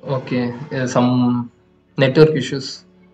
okay some network issues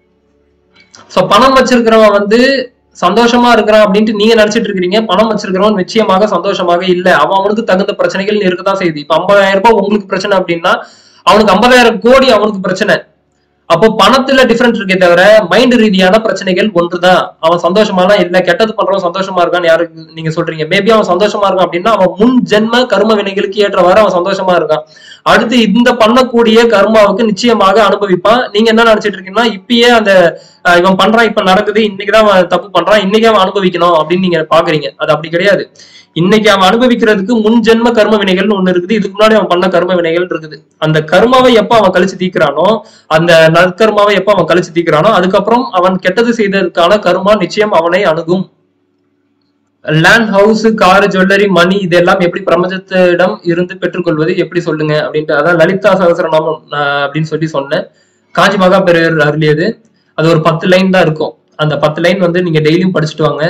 so பணம் வச்சிருக்கிறவன் வந்து சந்தோஷமா இருக்கிறான் அப்படின்ட்டு நீங்க நினைச்சிட்டு இருக்கிறீங்க பணம் வச்சிருக்கிறவன் நிச்சயமாக சந்தோஷமாக இல்ல அவன் அவனுக்கு தகுந்த பிரச்சனைகள் இருக்கதான் செய்யுது இப்ப ஐம்பதாயிரம் ரூபாய் உங்களுக்கு பிரச்சனை அப்படின்னா அவனுக்கு ஐம்பதாயிரம் கோடி அவனுக்கு பிரச்சனை அப்போ பணத்துல டிஃபரெண்ட் இருக்கே தவிர மைண்ட் ரீதியான பிரச்சனைகள் ஒன்றுதான் அவன் சந்தோஷமாலாம் இல்ல கெட்டது பண்றவன் சந்தோஷமா இருக்கான்னு யாருக்கு நீங்க சொல்றீங்க மேபி அவன் சந்தோஷமா இருக்கான் அப்படின்னா அவன் முன் ஜென்ம கர்ம வினைகளுக்கு ஏற்றவாறு அவன் சந்தோஷமா இருக்கான் அடுத்து இந்த பண்ணக்கூடிய கர்மாவுக்கு நிச்சயமாக அனுபவிப்பான் நீங்க என்ன நினைச்சிட்டு இருக்கீங்கன்னா இப்பயே அந்த அஹ், இவன் பண்றான் இப்ப நடக்குது இன்னைக்குதான் அவன் தப்பு பண்றான் இன்னைக்கு அவன் அனுபவிக்கணும் அப்படின்னு நீங்க பாக்குறீங்க அது அப்படி கிடையாது இன்னைக்கு அவன் அனுபவிக்கிறதுக்கு முன் ஜென்ம கர்ம வினைகள்னு ஒண்ணு இருக்குது இதுக்கு முன்னாடி அவன் பண்ண கர்ம வினைகள் இருக்குது அந்த கர்மாவை எப்ப அவன் கழிச்சு தீக்குறானோ அந்த நற்கர்மாவை எப்ப அவன் கழிச்சு தீக்குறானோ அதுக்கப்புறம் அவன் கெட்டது செய்ததற்கான கர்மா நிச்சயம் அவனை அணுகும் land house car jewellery money இதெல்லாம் எப்படி பிரபஞ்சத்திடம் இருந்து பெற்றுக்கொள்வது எப்படி சொல்லுங்க அப்படின்ட்டு அதான் லலிதா சகசரநாமம் ஆஹ் அப்படின்னு சொல்லி சொன்னேன் காஞ்சி மகா பெரியவர் அருளியது அது ஒரு பத்து லைன் தான் இருக்கும் அந்த பத்து லைன் வந்து நீங்க டெய்லியும் படிச்சுட்டு வாங்க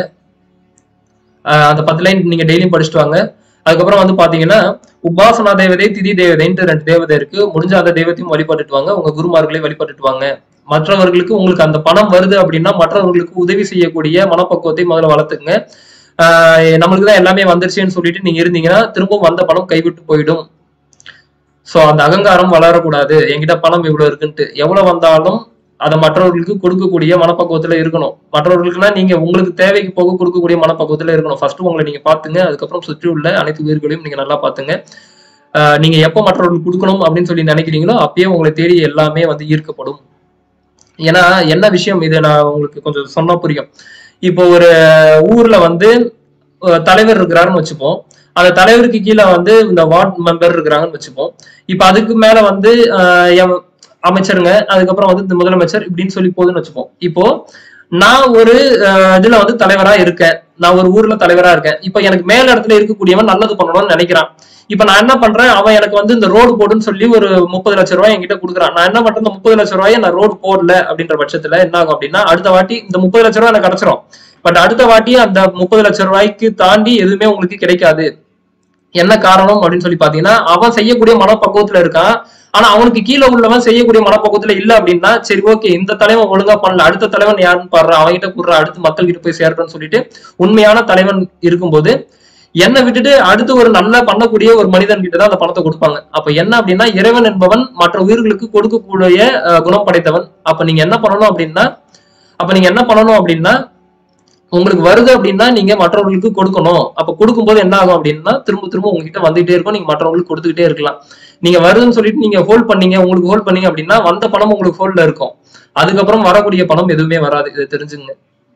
ஆஹ் அந்த பத்து லைன் நீங்க டெய்லியும் படிச்சுட்டு வாங்க அதுக்கப்புறம் வந்து பாத்தீங்கன்னா உபாசனா தேவதை திதி தேவதைன்ட்டு ரெண்டு தேவதை இருக்கு முடிஞ்ச அந்த தெய்வத்தையும் வழிபட்டுட்டு வாங்க உங்க குருமார்களையும் வழிபட்டுட்டு வாங்க மற்றவர்களுக்கு உங்களுக்கு அந்த பணம் வருது அப்படின்னா மற்றவர்களுக்கு உதவி செய்யக்கூடிய மனப்பக்குவத்தை முதல்ல வளர்த்துங்க ஆஹ் நம்மளுக்கு தான் எல்லாமே வந்துருச்சுன்னு சொல்லிட்டு நீங்க இருந்தீங்கன்னா திரும்பவும் வந்த பணம் கைவிட்டு போயிடும் சோ அந்த அகங்காரம் வளரக்கூடாது என்கிட்ட பணம் இவ்வளவு இருக்குன்ட்டு எவ்வளவு வந்தாலும் அதை மற்றவர்களுக்கு கொடுக்கக்கூடிய மனப்பக்குவத்துல இருக்கணும் மற்றவர்களுக்குன்னா நீங்க உங்களுக்கு தேவைக்கு போக கொடுக்கக்கூடிய மனப்பக்குவத்துல இருக்கணும் ஃபர்ஸ்ட் உங்களை நீங்க பாத்துங்க அதுக்கப்புறம் சுற்றி உள்ள அனைத்து உயிர்களையும் நீங்க நல்லா பாத்துங்க ஆஹ் நீங்க எப்ப மற்றவர்களுக்கு கொடுக்கணும் அப்படின்னு சொல்லி நினைக்கிறீங்களோ அப்பயே உங்களை தேடி எல்லாமே வந்து ஈர்க்கப்படும் ஏன்னா என்ன விஷயம் இது நான் உங்களுக்கு கொஞ்சம் சொன்னா புரியும் இப்போ ஒரு ஊர்ல வந்து அஹ், தலைவர் இருக்கிறாருன்னு வச்சுப்போம் அந்த தலைவருக்கு கீழே வந்து இந்த வார்டு மெம்பர் இருக்கிறாங்கன்னு வச்சுப்போம் இப்போ அதுக்கு மேல வந்து அஹ், எம்- அமைச்சருங்க அதுக்கப்புறம் வந்து இந்த முதலமைச்சர் இப்படின்னு சொல்லி போகுதுன்னு வச்சுப்போம் இப்போ நான் ஒரு அஹ், இதுல வந்து தலைவரா இருக்கேன் நான் ஒரு ஊர்ல தலைவரா இருக்கேன் இப்போ எனக்கு மேல இடத்துல இருக்கக்கூடியவன் நல்லது பண்ணணும்னு நினைக்கிறான் இப்ப நான் என்ன பண்றேன் அவன் எனக்கு வந்து இந்த ரோடு போடுன்னு சொல்லி ஒரு முப்பது லட்சம் ரூபாய் என்கிட்ட கொடுக்குறான் நான் என்ன பண்றேன் இந்த முப்பது லட்சம் ரூபாயை நான் ரோடு போடல அப்படின்ற பட்சத்துல என்ன ஆகும் அப்படின்னா அடுத்த வாட்டி இந்த முப்பது லட்சம் ரூபாய் எனக்கு கிடைச்சிரும் பட் அடுத்த வாட்டி அந்த முப்பது லட்சம் ரூபாய்க்கு தாண்டி எதுவுமே உங்களுக்கு கிடைக்காது என்ன காரணம் அப்படின்னு சொல்லி பாத்தீங்கன்னா அவன் செய்யக்கூடிய மனப்பக்குவத்துல இருக்கான் ஆனா அவனுக்கு கீழே உள்ளவன் செய்யக்கூடிய மனப்பக்குவத்துல இல்ல அப்படின்னா சரி ஓகே இந்த தலைவன் ஒழுங்கா பண்ணல அடுத்த தலைவன் யாருன்னு பாடுறான் அவன்கிட்ட கூடுற அடுத்து மக்கள் கிட்ட போய் சேர்றேன்னு சொல்லிட்டு உண்மையான தலைவன் இருக்கும்போது என்னை விட்டுட்டு அடுத்து ஒரு நல்ல பண்ணக்கூடிய ஒரு மனிதன் கிட்ட தான் அந்த பணத்தை கொடுப்பாங்க அப்ப என்ன அப்படின்னா இறைவன் என்பவன் மற்ற உயிர்களுக்கு கொடுக்கக்கூடிய அஹ், குணம் படைத்தவன் அப்ப நீங்க என்ன பண்ணணும் அப்படின்னா அப்ப நீங்க என்ன பண்ணணும் அப்படின்னா உங்களுக்கு வருது அப்படின்னா நீங்க மற்றவர்களுக்கு கொடுக்கணும் அப்ப கொடுக்கும்போது என்ன ஆகும் அப்படின்னா திரும்ப திரும்ப உங்ககிட்ட வந்துகிட்டே இருக்கும் நீங்க மற்றவங்களுக்கு கொடுத்துக்கிட்டே இருக்கலாம் நீங்க வருதுன்னு சொல்லிட்டு நீங்க ஹோல்ட் பண்ணீங்க உங்களுக்கு ஹோல்ட் பண்ணீங்க அப்படின்னா வந்த பணம் உங்களுக்கு ஹோல்ட்ல இருக்கும் அதுக்கப்புறம் வரக்கூடிய பணம் எதுவுமே வராது இதை தெரிஞ்சுங்க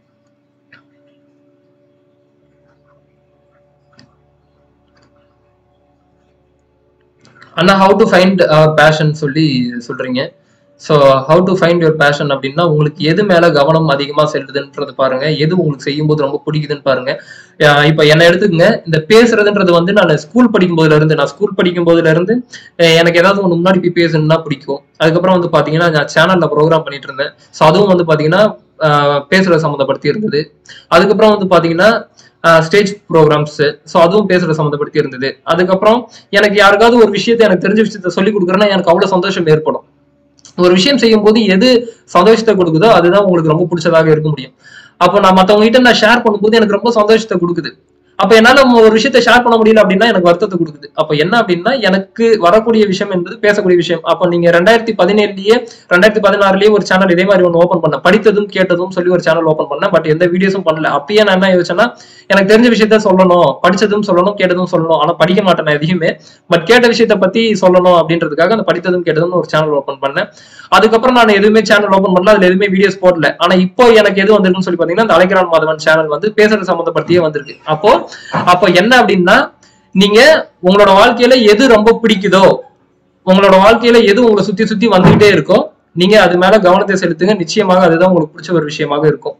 அண்ணா ஹவு டு ஃபைண்ட் பேஷன் சொல்லி சொல்றீங்க so how to find your passion அப்படின்னா உங்களுக்கு எது மேல கவனம் அதிகமா செல்லுதுன்றது பாருங்க எது உங்களுக்கு செய்யும்போது ரொம்ப பிடிக்குதுன்னு பாருங்க அஹ் இப்ப என்ன எடுத்துக்கங்க இந்த பேசுறதுன்றது வந்து நான் ஸ்கூல் படிக்கும் போதுல இருந்து நான் ஸ்கூல் படிக்கும் போதுல இருந்து அஹ் எனக்கு ஏதாவது ஒன்று முன்னாடி போய் பேசணும்னா பிடிக்கும் அதுக்கப்புறம் வந்து பாத்தீங்கன்னா நான் சேனல்ல ப்ரோக்ராம் பண்ணிட்டு இருந்தேன் ஸோ அதுவும் வந்து பாத்தீங்கன்னா அஹ் பேசுறது சம்மந்தப்படுத்தி இருந்தது அதுக்கப்புறம் வந்து பாத்தீங்கன்னா ஸ்டேஜ் ப்ரோக்ராம்ஸ் ஸோ அதுவும் பேசுறது சம்மந்தப்படுத்தி இருந்தது அதுக்கப்புறம் எனக்கு யாருக்காவது ஒரு விஷயத்தை எனக்கு தெரிஞ்ச விஷயத்த சொல்லி கொடுக்குறேன்னா எனக்கு அவ்வளவு சந்தோஷம் ஏற்படும் ஒரு விஷயம் செய்யும் போது எது சந்தோஷத்தை கொடுக்குதோ அதுதான் உங்களுக்கு ரொம்ப பிடிச்சதாக இருக்க முடியும் அப்போ நான் மத்தவங்க கிட்ட நான் ஷேர் பண்ணும்போது எனக்கு ரொம்ப சந்தோஷத்தை கொடுக்குது அப்ப என்னால ஒரு விஷயத்த ஷேர் பண்ண முடியல அப்படின்னா எனக்கு வருத்தத்தை கொடுக்குது அப்ப என்ன அப்படின்னா எனக்கு வரக்கூடிய விஷயம் என்பது பேசக்கூடிய விஷயம் அப்ப நீங்க ரெண்டாயிரத்தி பதினேழுலயே ரெண்டாயிரத்தி பதினாறுலயே ஒரு சேனல் இதே மாதிரி ஒன்று ஓப்பன் பண்ணேன் படித்ததும் கேட்டதும் சொல்லி ஒரு சேனல் ஓப்பன் பண்ணேன் பட் எந்த வீடியோஸும் பண்ணல அப்பயே நான் என்ன யோசிச்சேன்னா எனக்கு தெரிஞ்ச விஷயத்த சொல்லணும் படிச்சதும் சொல்லணும் கேட்டதும் சொல்லணும் ஆனா படிக்க மாட்டேன் நான் எதையுமே பட் கேட்ட விஷயத்த பத்தி சொல்லணும் அப்படின்றதுக்காக அந்த படித்ததும் கேட்டதும் ஒரு சேனல் ஓப்பன் பண்ணேன் அதுக்கப்புறம் நான் எதுவுமே சேனல் ஓப்பன் பண்ணல அதுல எதுவுமே வீடியோஸ் போடல ஆனா இப்போ எனக்கு எது வந்திருக்குன்னு சொல்லி பாத்தீங்கன்னா இந்த அலைக்கிறான் மாதவன் சேனல் வந்து பேசுறது சம்மந்தப்படுத்தியே வந்திருக்கு அப்போ அப்போ என்ன அப்படின்னா நீங்க உங்களோட வாழ்க்கையில எது ரொம்ப பிடிக்குதோ உங்களோட வாழ்க்கையில எது உங்களை சுத்தி சுத்தி வந்துகிட்டே இருக்கோ நீங்க அது மேல கவனத்தை செலுத்துங்க நிச்சயமாக அதுதான் உங்களுக்கு பிடிச்ச ஒரு விஷயமாக இருக்கும்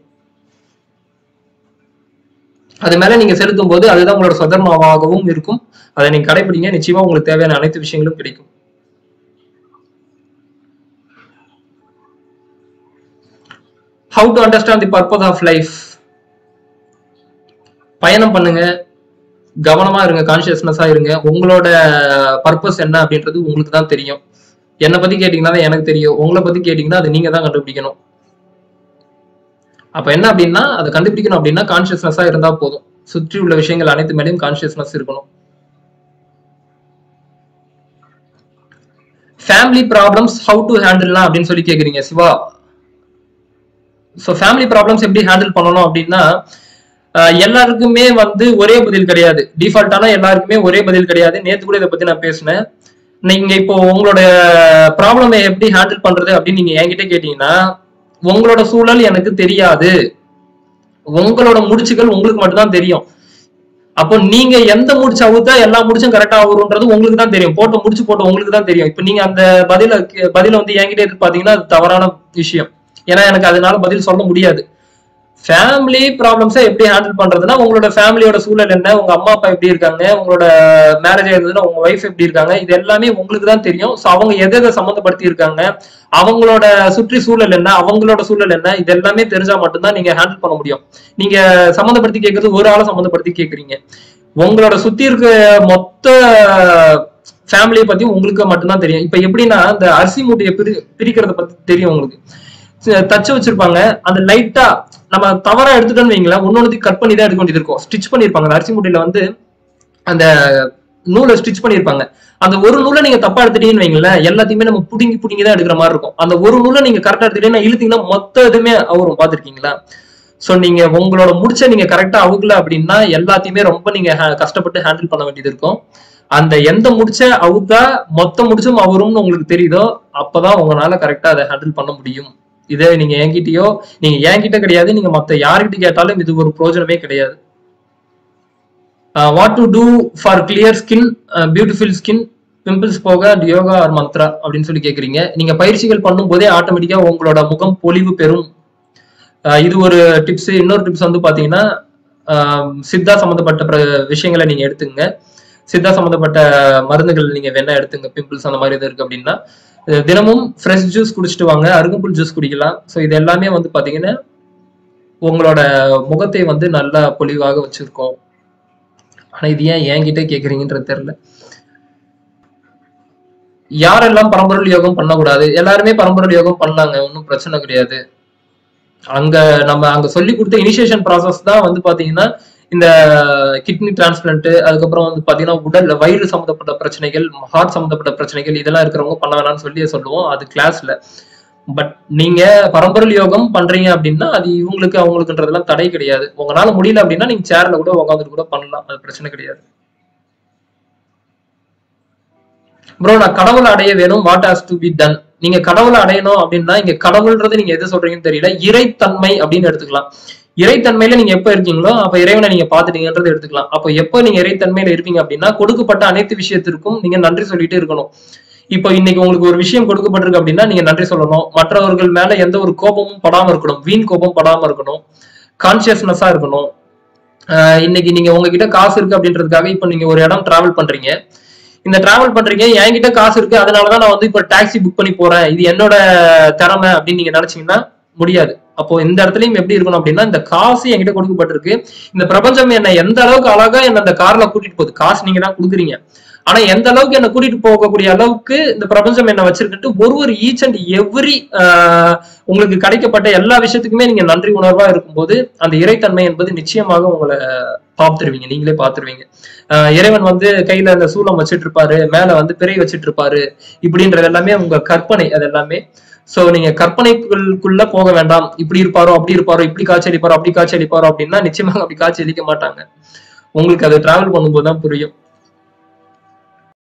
அது மேல நீங்க செலுத்தும் போது அதுதான் உங்களோட சதர்மாவாகவும் இருக்கும் அதை நீங்க கடைபிடிங்க நிச்சயமா உங்களுக்கு தேவையான அனைத்து விஷயங்களும் கிடைக்கும் how to understand the purpose of life பயணம் பண்ணுங்க கவனமா இருங்க கான்சியஸ்னஸா இருங்க உங்களோட பர்பஸ் என்ன அப்படின்றது உங்களுக்கு தான் தெரியும் என்னை பத்தி கேட்டீங்கன்னா தான் எனக்கு தெரியும் உங்களை பத்தி கேட்டீங்கன்னா அது நீங்க தான் கண்டுபிடிக்கணும் அப்ப என்ன அப்படின்னா அதை கண்டுபிடிக்கணும் அப்படின்னா கான்சியஸ்னஸா இருந்தா போதும் சுற்றி உள்ள விஷயங்கள் அனைத்து மேலேயும் கான்சியஸ்னஸ் இருக்கணும் ஃபேமிலி ப்ராப்ளம்ஸ் ஹவு டு ஹேண்டில்லாம் அப்படின்னு சொல்லி கேக்குறீங்க சிவா ஸோ ஃபேமிலி ப்ராப்ளம்ஸ் எப்படி ஹேண்டில் பண்ணணும் அப்படின்னா ஆஹ் எல்லாருக்குமே வந்து ஒரே பதில் கிடையாது டிஃபால்ட்டான எல்லாருக்குமே ஒரே பதில் கிடையாது நேத்து கூட இதை பத்தி நான் பேசினேன் நீங்க இப்போ உங்களோட ப்ராப்ளமை எப்படி ஹேண்டில் பண்றது அப்படின்னு நீங்க என்கிட்ட கேட்டீங்கன்னா உங்களோட சூழல் எனக்கு தெரியாது உங்களோட முடிச்சுகள் உங்களுக்கு மட்டும்தான் தெரியும் அப்போ நீங்க எந்த முடிச்சு அவுத்தா எல்லா முடிச்சும் கரெக்டா வரும்ன்றது உங்களுக்கு தான் தெரியும் போட்ட முடிச்சு போட்ட உங்களுக்கு தான் தெரியும் இப்போ நீங்க அந்த பதில பதில வந்து என்கிட்ட எதிர்பார்த்தீங்கன்னா அது தவறான விஷயம் ஏன்னா எனக்கு அதனால பதில் சொல்ல முடியாது ஃபேமிலி ப்ராப்ளம்ஸை எப்படி ஹேண்டில் பண்றதுன்னா உங்களோட ஃபேமிலியோட சூழல் என்ன உங்க அம்மா அப்பா எப்படி இருக்காங்க உங்களோட மேரேஜ் ஆயிருந்ததுன்னா உங்க ஒய்ஃப் எப்படி இருக்காங்க இது எல்லாமே உங்களுக்கு தான் தெரியும் ஸோ அவங்க எதை எதை சம்மந்தப்படுத்தி இருக்காங்க அவங்களோட சுற்றி சூழல் என்ன அவங்களோட சூழல் என்ன இது எல்லாமே தெரிஞ்சா மட்டும்தான் நீங்க ஹேண்டில் பண்ண முடியும் நீங்க சம்மந்தப்படுத்தி கேட்கறது ஒரு ஆளை சம்மந்தப்படுத்தி கேக்குறீங்க உங்களோட சுத்தி இருக்க மொத்த ஃபேமிலியை பத்தி உங்களுக்கு மட்டும்தான் தெரியும் இப்ப எப்படின்னா இந்த அரிசி மூட்டையை பிரி பிரிக்கிறத பத்தி தெரியும் உங்களுக்கு ச- தச்சு வச்சிருப்பாங்க அந்த லைட்டா நம்ம தவறா எடுத்துட்டோம்னு வைங்களேன் ஒன்னொன்னு கட் பண்ணி தான் எடுக்க வேண்டியது இருக்கும் ஸ்டிச் பண்ணிருப்பாங்க அந்த அரிசி மூட்டையில வந்து அந்த நூலை ஸ்டிச் பண்ணிருப்பாங்க அந்த ஒரு நூலை நீங்க தப்பா எடுத்துட்டீங்கன்னு வைங்களேன் எல்லாத்தையுமே நம்ம புடுங்கி புடுங்கி தான் எடுக்கிற மாதிரி இருக்கும் அந்த ஒரு நூலை நீங்க கரெக்டா எடுத்துட்டீங்கன்னா இழுத்தீங்கன்னா மொத்த இதுமே அவரும் பாத்திருக்கீங்களா சோ நீங்க உங்களோட முடிச்ச நீங்க கரெக்டா அவுக்கல அப்படின்னா எல்லாத்தையுமே ரொம்ப நீங்க ha- கஷ்டப்பட்டு ஹேண்டில் பண்ண வேண்டியது இருக்கும் அந்த எந்த முடிச்ச அவுத்தா மொத்த முடிச்சும் அவரும்னு உங்களுக்கு தெரியுதோ அப்பதான் உங்களால கரெக்டா அதை ஹேண்டில் பண்ண முடியும் இதே நீங்க என்கிட்டயோ நீங்க என்கிட்ட கிடையாது நீங்க மத்த யார்கிட்ட கேட்டாலும் இது ஒரு பிரயோஜனமே கிடையாது what to do for clear skin beautiful skin pimples போக யோகா ஆர் மந்த்ரா அப்படின்னு சொல்லி கேக்குறீங்க நீங்க பயிற்சிகள் பண்ணும் போதே ஆட்டோமேட்டிக்கா உங்களோட முகம் பொலிவு பெறும் ஆஹ் இது ஒரு டிப்ஸ் இன்னொரு டிப்ஸ் வந்து பாத்தீங்கன்னா ஆஹ் சித்தா சம்பந்தப்பட்ட பிர- விஷயங்களை நீங்க எடுத்துங்க சித்தா சம்பந்தப்பட்ட மருந்துகள் நீங்க வேணா எடுத்துங்க பிம்பிள்ஸ் அந்த மாதிரி இது இருக்கு அப்படின்னா அஹ் தினமும் ஃப்ரெஷ் ஜூஸ் குடிச்சிட்டு வாங்க அருகம்புல் ஜூஸ் குடிக்கலாம் ஸோ இது எல்லாமே வந்து பாத்தீங்கன்னா உங்களோட முகத்தை வந்து நல்லா பொலிவாக வச்சிருக்கோம் ஆனா இது ஏன் என்கிட்ட கேக்குறீங்கன்றது தெரியல யாரெல்லாம் பரம்பொருள் யோகம் பண்ணக்கூடாது எல்லாருமே பரம்பொருள் யோகம் பண்ணாங்க ஒன்றும் பிரச்சனை கிடையாது அங்க நம்ம அங்க சொல்லி கொடுத்த இனிஷியேஷன் ப்ராசஸ் தான் வந்து பாத்தீங்கன்னா இந்த கிட்னி டிரான்ஸ்பிளான்ட் அதுக்கப்புறம் வந்து பாத்தீங்கன்னா உடல் வயிறு சம்மந்தப்பட்ட பிரச்சனைகள் ஹார்ட் சம்மந்தப்பட்ட பிரச்சனைகள் இதெல்லாம் இருக்கிறவங்க பண்ண வேணாம்னு சொல்லி சொல்லுவோம் அது கிளாஸ்ல பட் நீங்க பரம்பொருள் யோகம் பண்றீங்க அப்படின்னா அது இவங்களுக்கு அவங்களுக்குன்றதெல்லாம் தடை கிடையாது உங்களால முடியல அப்படின்னா நீங்க சேர்ல கூட உட்காந்துட்டு கூட பண்ணலாம் அது பிரச்சனை கிடையாது ப்ரோ நான் கடவுளை அடைய வேணும் what has to be done நீங்க கடவுளை அடையணும் அப்படின்னா இங்க கடவுள்ன்றது நீங்க எது சொல்றீங்கன்னு தெரியல இறைத்தன்மை அப்படின்னு எடுத்துக்கலாம் இறைத்தன்மையில நீங்க எப்ப இருக்கீங்களோ அப்ப இறைவனை நீங்க பாத்துட்டீங்கன்றது எடுத்துக்கலாம் அப்போ எப்ப நீங்க இறைத்தன்மையில இருப்பீங்க அப்படின்னா கொடுக்கப்பட்ட அனைத்து விஷயத்திற்கும் நீங்க நன்றி சொல்லிட்டே இருக்கணும் இப்போ இன்னைக்கு உங்களுக்கு ஒரு விஷயம் கொடுக்கப்பட்டிருக்கு அப்படின்னா நீங்க நன்றி சொல்லணும் மற்றவர்கள் மேல எந்த ஒரு கோபமும் படாம இருக்கணும் வீண் கோபம் படாம இருக்கணும் கான்சியஸ்னஸா இருக்கணும் ஆஹ் இன்னைக்கு நீங்க உங்ககிட்ட காசு இருக்கு அப்படின்றதுக்காக இப்ப நீங்க ஒரு இடம் டிராவல் பண்றீங்க இந்த டிராவல் பண்றீங்க என்கிட்ட காசு இருக்கு அதனாலதான் நான் வந்து இப்ப டாக்ஸி புக் பண்ணி போறேன் இது என்னோட திறமை அப்படின்னு நீங்க நினைச்சீங்கன்னா முடியாது அப்போ இந்த இடத்துலயும் எப்படி இருக்கணும் அப்படின்னா இந்த காசு என்கிட்ட கொடுக்கப்பட்டிருக்கு இந்த பிரபஞ்சம் என்ன எந்த அளவுக்கு அழகா என்ன அந்த கார்ல கூட்டிட்டு போகுது காசு நீங்க தான் கொடுக்குறீங்க ஆனா எந்த அளவுக்கு என்ன கூட்டிட்டு போகக்கூடிய அளவுக்கு இந்த பிரபஞ்சம் என்ன வச்சிருக்கிட்டு ஒரு ஒரு ஈச் அண்ட் எவ்ரி உங்களுக்கு கிடைக்கப்பட்ட எல்லா விஷயத்துக்குமே நீங்க நன்றி உணர்வா இருக்கும்போது அந்த இறைத்தன்மை என்பது நிச்சயமாக உங்களை பார்த்துருவீங்க நீங்களே பார்த்துருவீங்க ஆஹ் இறைவன் வந்து கையில அந்த சூலம் வச்சிட்டு இருப்பாரு மேல வந்து பிறை வச்சிட்டு இருப்பாரு இப்படின்றது எல்லாமே உங்க கற்பனை அது எல்லாமே சோ நீங்க கற்பனைக்குள்ள போக வேண்டாம் இப்படி இருப்பாரோ அப்படி இருப்பாரோ இப்படி காட்சி அளிப்பாரோ அப்படி காட்சி அளிப்பாரோ அப்படின்னா நிச்சயமாக அப்படி காட்சி அளிக்க மாட்டாங்க உங்களுக்கு அது டிராவல் பண்ணும்போது தான் புரியும்